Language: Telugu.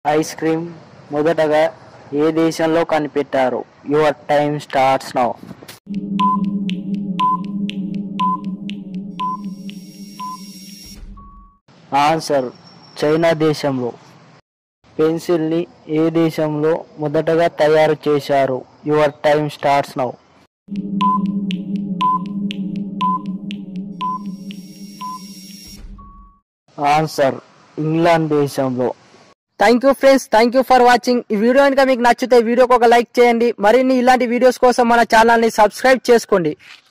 ఐస్ క్రీమ్ మొదటగా ఏ దేశంలో కనిపెట్టారు your time starts now answer China దేశంలో పెన్సిల్ని ఏ దేశంలో మొదటగా తయారు చేశారు your time starts now answer England దేశంలో thank you friends thank you for watching ఈ వీడియో కనుక మీకు నచ్చితే వీడియోకి ఒక లైక్ చేయండి మరిన్ని ఇలాంటి వీడియోస్ కోసం మన ఛానల్ని సబ్స్క్రైబ్ చేసుకోండి